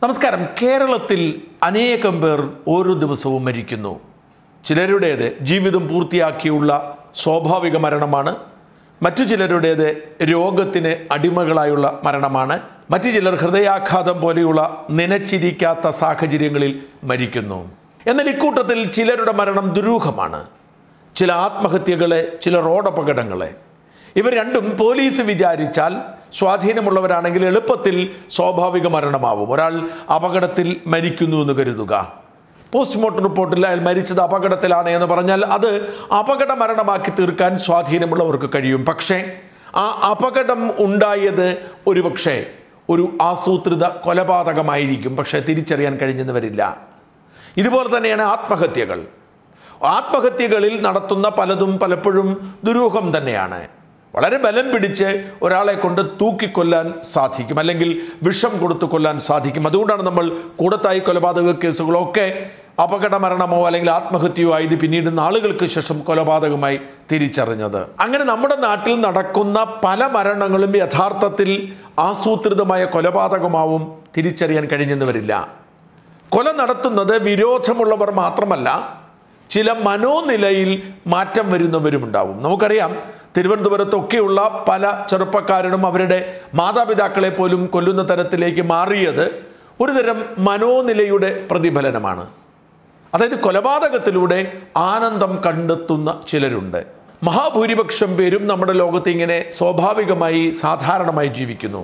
നമസ്കാരം കേരളത്തിൽ അനേകം പേർ ഓരോ ദിവസവും മരിക്കുന്നു ചിലരുടേത് ജീവിതം പൂർത്തിയാക്കിയുള്ള സ്വാഭാവിക മരണമാണ് മറ്റു ചിലരുടേത് രോഗത്തിന് അടിമകളായുള്ള മരണമാണ് മറ്റു ചിലർ ഹൃദയാഘാതം പോലെയുള്ള നനച്ചിരിക്കാത്ത സാഹചര്യങ്ങളിൽ മരിക്കുന്നു എന്നാൽ ഇക്കൂട്ടത്തിൽ ചിലരുടെ മരണം ദുരൂഹമാണ് ചില ആത്മഹത്യകളെ ചില റോഡപകടങ്ങളെ ഇവർ രണ്ടും പോലീസ് വിചാരിച്ചാൽ സ്വാധീനമുള്ളവരാണെങ്കിൽ എളുപ്പത്തിൽ സ്വാഭാവിക മരണമാവും ഒരാൾ അപകടത്തിൽ മരിക്കുന്നു എന്ന് കരുതുക പോസ്റ്റ്മോർട്ടം റിപ്പോർട്ടിൽ അയാൾ മരിച്ചത് അപകടത്തിലാണ് എന്ന് പറഞ്ഞാൽ അത് അപകട മരണമാക്കി തീർക്കാൻ സ്വാധീനമുള്ളവർക്ക് കഴിയും പക്ഷേ ആ അപകടം ഉണ്ടായത് ഒരുപക്ഷെ ഒരു ആസൂത്രിത കൊലപാതകമായിരിക്കും പക്ഷേ തിരിച്ചറിയാൻ കഴിഞ്ഞെന്ന് വരില്ല ഇതുപോലെ തന്നെയാണ് ആത്മഹത്യകൾ ആത്മഹത്യകളിൽ നടത്തുന്ന പലതും പലപ്പോഴും ദുരൂഹം തന്നെയാണ് വളരെ ബലം പിടിച്ച് ഒരാളെ കൊണ്ട് തൂക്കിക്കൊല്ലാൻ സാധിക്കും അല്ലെങ്കിൽ വിഷം കൊടുത്തു കൊല്ലാൻ സാധിക്കും അതുകൊണ്ടാണ് നമ്മൾ കൂടത്തായി കൊലപാതക കേസുകളൊക്കെ അപകട മരണമോ അല്ലെങ്കിൽ ആത്മഹത്യയോ ആയത് പിന്നീട് നാളുകൾക്ക് ശേഷം കൊലപാതകമായി തിരിച്ചറിഞ്ഞത് അങ്ങനെ നമ്മുടെ നാട്ടിൽ നടക്കുന്ന പല മരണങ്ങളും യഥാർത്ഥത്തിൽ ആസൂത്രിതമായ കൊലപാതകമാവും തിരിച്ചറിയാൻ കഴിഞ്ഞെന്ന് വരില്ല കൊല നടത്തുന്നത് വിരോധമുള്ളവർ മാത്രമല്ല ചില മനോനിലയിൽ മാറ്റം വരുന്നവരുമുണ്ടാവും നമുക്കറിയാം തിരുവനന്തപുരത്തൊക്കെയുള്ള പല ചെറുപ്പക്കാരനും അവരുടെ മാതാപിതാക്കളെ പോലും കൊല്ലുന്ന തരത്തിലേക്ക് മാറിയത് ഒരുതരം മനോനിലയുടെ പ്രതിഫലനമാണ് അതായത് കൊലപാതകത്തിലൂടെ ആനന്ദം കണ്ടെത്തുന്ന ചിലരുണ്ട് മഹാഭൂരിപക്ഷം പേരും നമ്മുടെ ലോകത്ത് ഇങ്ങനെ സ്വാഭാവികമായി സാധാരണമായി ജീവിക്കുന്നു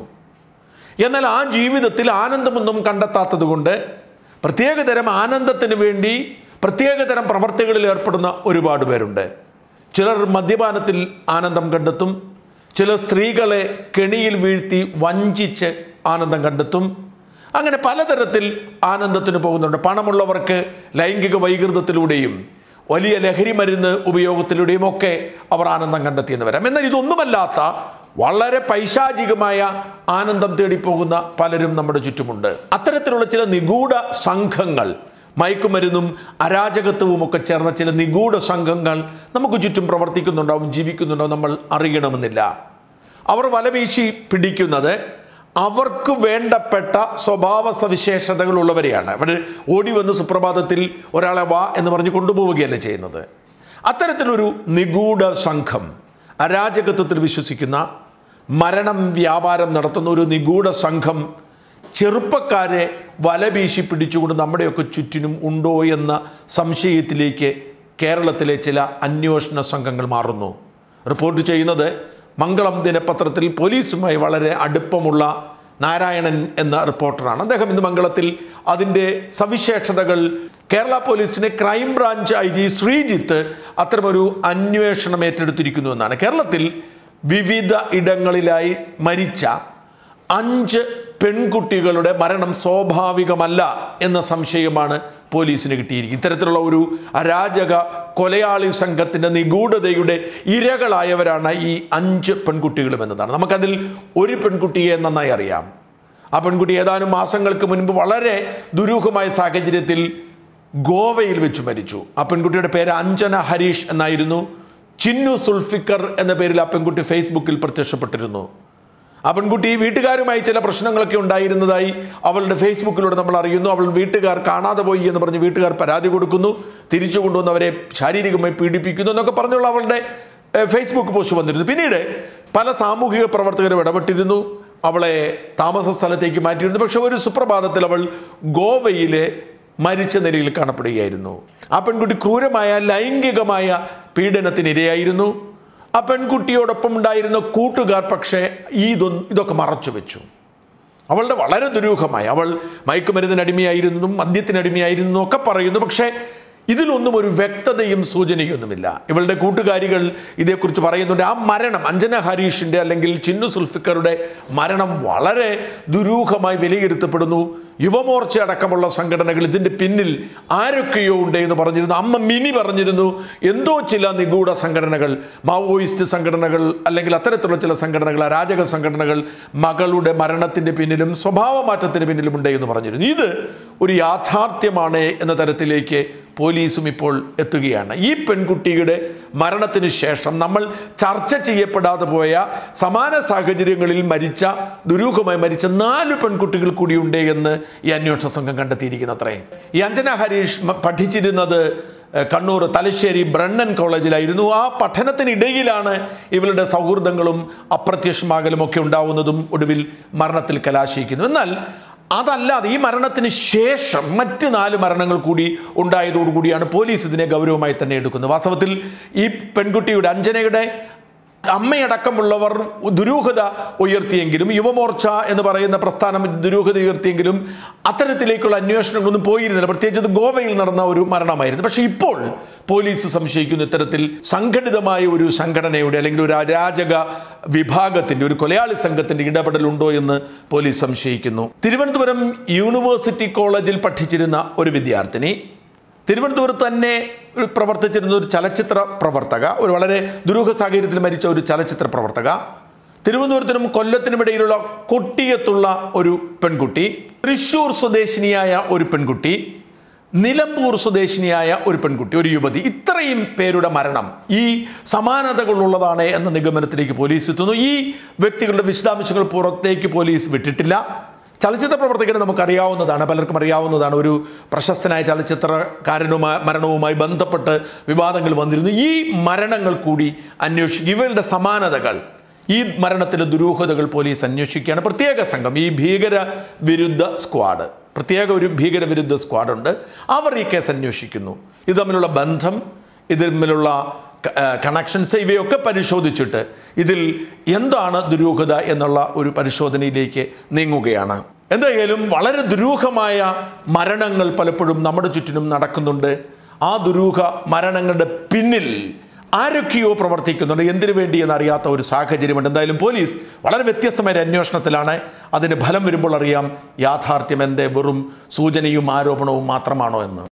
എന്നാൽ ആ ജീവിതത്തിൽ ആനന്ദമൊന്നും കണ്ടെത്താത്തത് കൊണ്ട് പ്രത്യേകതരം ആനന്ദത്തിന് വേണ്ടി പ്രത്യേകതരം പ്രവർത്തികളിൽ ഏർപ്പെടുന്ന ഒരുപാട് പേരുണ്ട് ചിലർ മദ്യപാനത്തിൽ ആനന്ദം കണ്ടെത്തും ചില സ്ത്രീകളെ കെണിയിൽ വീഴ്ത്തി വഞ്ചിച്ച് ആനന്ദം കണ്ടെത്തും അങ്ങനെ പലതരത്തിൽ ആനന്ദത്തിന് പോകുന്നുണ്ട് പണമുള്ളവർക്ക് ലൈംഗിക വൈകൃതത്തിലൂടെയും വലിയ ലഹരി മരുന്ന് ഉപയോഗത്തിലൂടെയും ഒക്കെ അവർ ആനന്ദം കണ്ടെത്തിയെന്ന് വരാം എന്നാൽ ഇതൊന്നുമല്ലാത്ത വളരെ പൈശാചികമായ ആനന്ദം തേടിപ്പോകുന്ന പലരും നമ്മുടെ ചുറ്റുമുണ്ട് അത്തരത്തിലുള്ള ചില നിഗൂഢ സംഘങ്ങൾ മയക്കുമരുന്നും അരാജകത്വവും ഒക്കെ ചേർന്ന ചില നിഗൂഢ സംഘങ്ങൾ നമുക്ക് ചുറ്റും പ്രവർത്തിക്കുന്നുണ്ടാവും ജീവിക്കുന്നുണ്ടാവും നമ്മൾ അറിയണമെന്നില്ല അവർ വലവീശി പിടിക്കുന്നത് അവർക്ക് വേണ്ടപ്പെട്ട സ്വഭാവ സവിശേഷതകൾ ഉള്ളവരെയാണ് അവർ ഓടി വന്ന് സുപ്രഭാതത്തിൽ ഒരാളെ വാ എന്ന് പറഞ്ഞ് കൊണ്ടുപോവുകയല്ല ചെയ്യുന്നത് അത്തരത്തിലൊരു നിഗൂഢ സംഘം അരാജകത്വത്തിൽ വിശ്വസിക്കുന്ന മരണം വ്യാപാരം നടത്തുന്ന ഒരു നിഗൂഢ സംഘം ചെറുപ്പക്കാരെ വലവീശി പിടിച്ചുകൊണ്ട് നമ്മുടെയൊക്കെ ചുറ്റിനും ഉണ്ടോ എന്ന സംശയത്തിലേക്ക് കേരളത്തിലെ ചില അന്വേഷണ സംഘങ്ങൾ മാറുന്നു റിപ്പോർട്ട് ചെയ്യുന്നത് മംഗളം ദിനപത്രത്തിൽ പോലീസുമായി വളരെ അടുപ്പമുള്ള നാരായണൻ എന്ന റിപ്പോർട്ടറാണ് അദ്ദേഹം ഇന്ന് മംഗളത്തിൽ അതിൻ്റെ സവിശേഷതകൾ കേരള പോലീസിനെ crime branch I G Sreejith അത്തരമൊരു അന്വേഷണം ഏറ്റെടുത്തിരിക്കുന്നു എന്നാണ് കേരളത്തിൽ വിവിധ ഇടങ്ങളിലായി മരിച്ച അഞ്ച് പെൺകുട്ടികളുടെ മരണം സ്വാഭാവികമല്ല എന്ന സംശയമാണ് പോലീസിന് കിട്ടിയിരിക്കുന്നത് ഇത്തരത്തിലുള്ള ഒരു അരാജക കൊലയാളി സംഘത്തിൻ്റെ നിഗൂഢതയുടെ ഇരകളായവരാണ് ഈ അഞ്ച് പെൺകുട്ടികളും എന്നതാണ് നമുക്കതിൽ ഒരു പെൺകുട്ടിയെ നന്നായി അറിയാം ആ പെൺകുട്ടി ഏതാനും മാസങ്ങൾക്ക് മുൻപ് വളരെ ദുരൂഹമായ സാഹചര്യത്തിൽ ഗോവയിൽ വെച്ച് മരിച്ചു ആ പെൺകുട്ടിയുടെ പേര് അഞ്ജന ഹരീഷ് എന്നായിരുന്നു ചിന്നു സുൽഫിക്കർ എന്ന പേരിൽ ആ പെൺകുട്ടി ഫേസ്ബുക്കിൽ പ്രത്യക്ഷപ്പെട്ടിരുന്നു ആ പെൺകുട്ടി വീട്ടുകാരുമായി ചില പ്രശ്നങ്ങളൊക്കെ ഉണ്ടായിരുന്നതായി അവളുടെ ഫേസ്ബുക്കിലൂടെ നമ്മൾ അറിയുന്നു അവൾ വീട്ടുകാർ കാണാതെ പോയി എന്ന് പറഞ്ഞ് വീട്ടുകാർ പരാതി കൊടുക്കുന്നു തിരിച്ചു കൊണ്ടുവന്ന് അവരെ ശാരീരികമായി പീഡിപ്പിക്കുന്നു എന്നൊക്കെ പറഞ്ഞുള്ള അവളുടെ ഏഹ്, ഫേസ്ബുക്ക് പോസ്റ്റ് വന്നിരുന്നു പിന്നീട് പല സാമൂഹിക പ്രവർത്തകരും ഇടപെട്ടിരുന്നു അവളെ താമസ സ്ഥലത്തേക്ക് മാറ്റിയിരുന്നു പക്ഷെ ഒരു സുപ്രഭാതത്തിൽ അവൾ ഗോവയിലെ മരിച്ച നിലയിൽ കാണപ്പെടുകയായിരുന്നു ആ പെൺകുട്ടി ക്രൂരമായ ലൈംഗികമായ പീഡനത്തിന് ഇരയായിരുന്നു ആ പെൺകുട്ടിയോടൊപ്പം ഉണ്ടായിരുന്ന കൂട്ടുകാർ പക്ഷേ ഇതൊന്നും ഇതൊക്കെ മറച്ചു വെച്ചു അവളുടെ വളരെ ദുരൂഹമായി അവൾ മയക്കുമരുന്നിനടിമയായിരുന്നു മദ്യത്തിനടിമയായിരുന്നു ഒക്കെ പറയുന്നു പക്ഷേ ഇതിലൊന്നും ഒരു വ്യക്തതയും സൂചനയൊന്നുമില്ല ഇവളുടെ കൂട്ടുകാരികൾ ഇതേക്കുറിച്ച് പറയുന്നുണ്ട് ആ മരണം അഞ്ജന ഹരീഷിൻ്റെ അല്ലെങ്കിൽ ചിന്നു സുൽഫിക്കറുടെ മരണം വളരെ ദുരൂഹമായി വിലയിരുത്തപ്പെടുന്നു യുവമോർച്ച അടക്കമുള്ള സംഘടനകൾ ഇതിൻ്റെ പിന്നിൽ ആരൊക്കെയോ ഉണ്ട് എന്ന് പറഞ്ഞിരുന്നു അമ്മ മിനി പറഞ്ഞിരുന്നു എന്തോ ചില നിഗൂഢ സംഘടനകൾ മാവോയിസ്റ്റ് സംഘടനകൾ അല്ലെങ്കിൽ അത്തരത്തിലുള്ള ചില സംഘടനകൾ അരാജക സംഘടനകൾ മകളുടെ മരണത്തിൻ്റെ പിന്നിലും സ്വഭാവ മാറ്റത്തിന് പിന്നിലും ഉണ്ട് എന്ന് പറഞ്ഞിരുന്നു ഇത് ഒരു യാഥാർത്ഥ്യമാണ് എന്ന തരത്തിലേക്ക് പോലീസും ഇപ്പോൾ എത്തുകയാണ് ഈ പെൺകുട്ടിയുടെ മരണത്തിന് ശേഷം നമ്മൾ ചർച്ച ചെയ്യപ്പെടാതെ പോയ സമാന സാഹചര്യങ്ങളിൽ മരിച്ച ദുരൂഹമായി മരിച്ച നാല് പെൺകുട്ടികൾ കൂടിയുണ്ട് എന്ന് ഈ അന്വേഷണ സംഘം കണ്ടെത്തിയിരിക്കുന്ന അത്രയും ഈ അഞ്ജന ഹരീഷ് മ- പഠിച്ചിരുന്നത് ഏഹ്, കണ്ണൂർ തലശ്ശേരി ബ്രണ്ണൻ കോളേജിലായിരുന്നു ആ പഠനത്തിനിടയിലാണ് ഇവരുടെ സൗഹൃദങ്ങളും അപ്രത്യക്ഷമാകലും ഒക്കെ ഉണ്ടാവുന്നതും ഒടുവിൽ മരണത്തിൽ കലാശിക്കുന്നു എന്നാൽ അതല്ലാതെ ഈ മരണത്തിന് ശേഷം മറ്റ് നാല് മരണങ്ങൾ കൂടി ഉണ്ടായതോടുകൂടിയാണ് പോലീസ് ഇതിനെ ഗൗരവമായി തന്നെ എടുക്കുന്നത് വാസ്തവത്തിൽ ഈ പെൺകുട്ടിയുടെ അഞ്ജനയുടെ അമ്മയടക്കമുള്ളവർ ദുരൂഹത ഉയർത്തിയെങ്കിലും യുവമോർച്ച എന്ന് പറയുന്ന പ്രസ്ഥാനം ദുരൂഹത ഉയർത്തിയെങ്കിലും അത്തരത്തിലേക്കുള്ള അന്വേഷണങ്ങളൊന്നും പോയിരുന്നില്ല പ്രത്യേകിച്ച് ഇത് ഗോവയിൽ നടന്ന ഒരു മരണമായിരുന്നു പക്ഷേ ഇപ്പോൾ പോലീസ് സംശയിക്കുന്നു ഇത്തരത്തിൽ സംഘടിതമായ ഒരു സംഘടനയുടെ അല്ലെങ്കിൽ ഒരു അരാജക വിഭാഗത്തിന്റെ ഒരു കൊലയാളി സംഘത്തിന്റെ ഇടപെടലുണ്ടോ എന്ന് പോലീസ് സംശയിക്കുന്നു തിരുവനന്തപുരം യൂണിവേഴ്സിറ്റി കോളേജിൽ പഠിച്ചിരുന്ന ഒരു വിദ്യാർത്ഥിനി തിരുവനന്തപുരത്ത് തന്നെ ഒരു പ്രവർത്തിച്ചിരുന്ന ഒരു ചലച്ചിത്ര പ്രവർത്തക ഒരു വളരെ ദുരൂഹ സാഹചര്യത്തിൽ മരിച്ച ഒരു ചലച്ചിത്ര പ്രവർത്തക തിരുവനന്തപുരത്തിനും കൊല്ലത്തിനും ഇടയിലുള്ള കൊട്ടിയത്തുള്ള ഒരു പെൺകുട്ടി തൃശൂർ സ്വദേശിനിയായ ഒരു പെൺകുട്ടി നിലമ്പൂർ സ്വദേശിനിയായ ഒരു പെൺകുട്ടി ഒരു യുവതി ഇത്രയും പേരുടെ മരണം ഈ സമാനതകളുള്ളതാണ് എന്ന നിഗമനത്തിലേക്ക് പോലീസ് എത്തുന്നു ഈ വ്യക്തികളുടെ വിശദാംശങ്ങൾ പുറത്തേക്ക് പോലീസ് വിട്ടിട്ടില്ല ചലച്ചിത്ര പ്രവർത്തകന് നമുക്കറിയാവുന്നതാണ് പലർക്കും അറിയാവുന്നതാണ് ഒരു പ്രശസ്തനായ ചലച്ചിത്രകാരനുമായി മരണവുമായി ബന്ധപ്പെട്ട് വിവാദങ്ങൾ വന്നിരുന്നു ഈ മരണങ്ങൾ കൂടി അന്വേഷിക്കും ഇവരുടെ സമാനതകൾ ഈ മരണത്തിലെ ദുരൂഹതകൾ പോലീസ് അന്വേഷിക്കുകയാണ് പ്രത്യേക സംഘം ഈ ഭീകര വിരുദ്ധ സ്ക്വാഡ് പ്രത്യേക ഒരു ഭീകരവിരുദ്ധ സ്ക്വാഡുണ്ട് അവർ ഈ കേസ് അന്വേഷിക്കുന്നു ഇത് തമ്മിലുള്ള ബന്ധം ഇത് തമ്മിലുള്ള കണക്ഷൻസ് ഇവയൊക്കെ പരിശോധിച്ചിട്ട് ഇതിൽ എന്താണ് ദുരൂഹത എന്നുള്ള ഒരു പരിശോധനയിലേക്ക് നീങ്ങുകയാണ് എന്തായാലും വളരെ ദുരൂഹമായ മരണങ്ങൾ പലപ്പോഴും നമ്മുടെ ചുറ്റിനും നടക്കുന്നുണ്ട് ആ ദുരൂഹ മരണങ്ങളുടെ പിന്നിൽ ആരൊക്കെയോ പ്രവർത്തിക്കുന്നുണ്ട് എന്തിനു വേണ്ടി എന്നറിയാത്ത ഒരു സാഹചര്യമുണ്ട് എന്തായാലും പോലീസ് വളരെ വ്യത്യസ്തമായ ഒരു അന്വേഷണത്തിലാണ് അതിന് ഫലം വരുമ്പോൾ അറിയാം യാഥാർത്ഥ്യം എന്തേ വെറും സൂചനയും ആരോപണവും മാത്രമാണോ എന്ന്